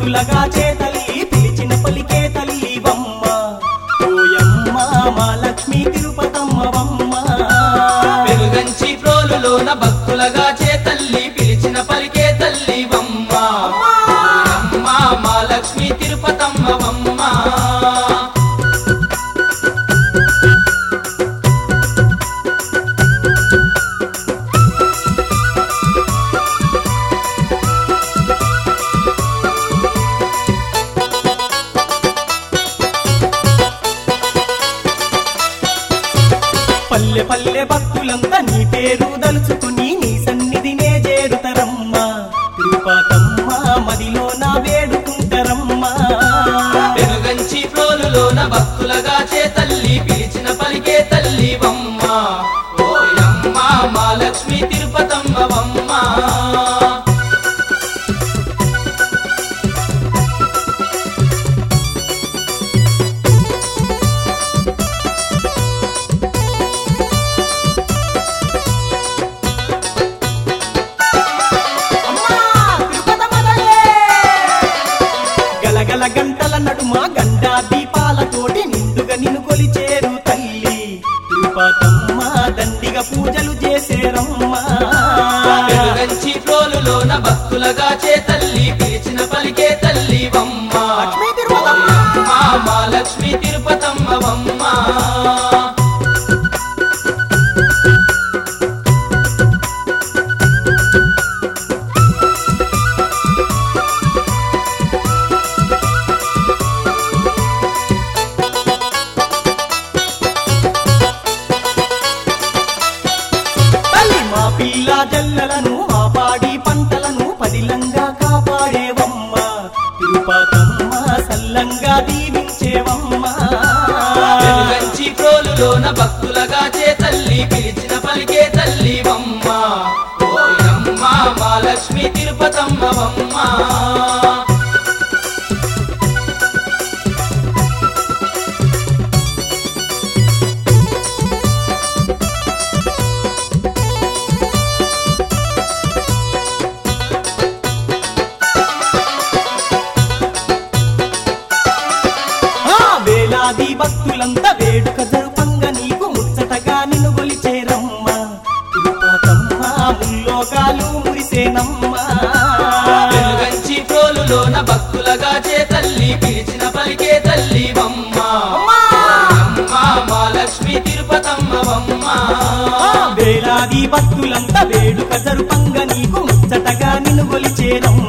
భక్తులగా చేతల్లి పిలిచిన పలికే తల్లి వమ్మ ఓయమ్మ మా లక్ష్మీ తిరుపతమ్మ వమ్మ వెలుగంచి ప్రోలులోన భక్తులగా చే తల్లి పిలిచిన పలికే తల్లి వమ్మ ఓయమ్మ మా లక్ష్మి తిరుపతమ్మ వమ్మ పల్లె పల్లె భక్తులంతా నీ పేరు దలుచుకుని నీ సన్నిధినే చేరుతరమ్మ తిరుపతమ్మ మదిలో నా వేడుకుంటరమ్మ వెలుగంచి ప్రోలులోన భక్తులగా చే తల్లి పిలిచిన పలికే తల్లి వమ్మ ఓయమ్మ మా లక్ష్మి తిరుపతమ్మ వమ్మ గలగల గంటల నడుమ గండా దీపాలతోటి నిండుగా నిన్ను కొలిచేరు తల్లి తిరుపతమ్మ దండిగా పూజలు చేసేరమ్మ వెలుగంచి ప్రోలులోన భక్తులగా చే తల్లి పిలిచిన పలికే తల్లి వమ్మ లక్ష్మీ తిరుపతమ్మ. ఓయమ్మ మా లక్ష్మి తిరుపతమ్మ వమ్మ తల్లి మా పిల్ల జల్లలను మా పాడి పంటలను పదిలంగా కాపాడేవమ్మ తిరుపతమ్మ సల్లంగా దీవించేవమ్మ వెలుగంచి ప్రోలులోన భక్తులగా చే తల్లి పిలిచిన పలికే తల్లి వమ్మ ఓయమ్మ మా లక్ష్మి తిరుపతమ్మ వమ్మ ఆ వేలాది భక్తులంతా వేడుక జరుపంగ నీకు ముచ్చటగా నిన్ను గొలిచేరమ్మ తిరుపతమ్మ ముల్లోకాలు మురిసేనమ్మ వెలుగంచి ప్రోలులోన భక్తులగా చే తల్లి పిలిచిన పలికే తల్లి వమ్మ ఓయమ్మ మా లక్ష్మి తిరుపతమ్మ వమ్మ ఆ వేలాది భక్తులంతా వేడుక జరుపంగ నీకు ముచ్చటగా నిన్ను గొలిచేరమ్మ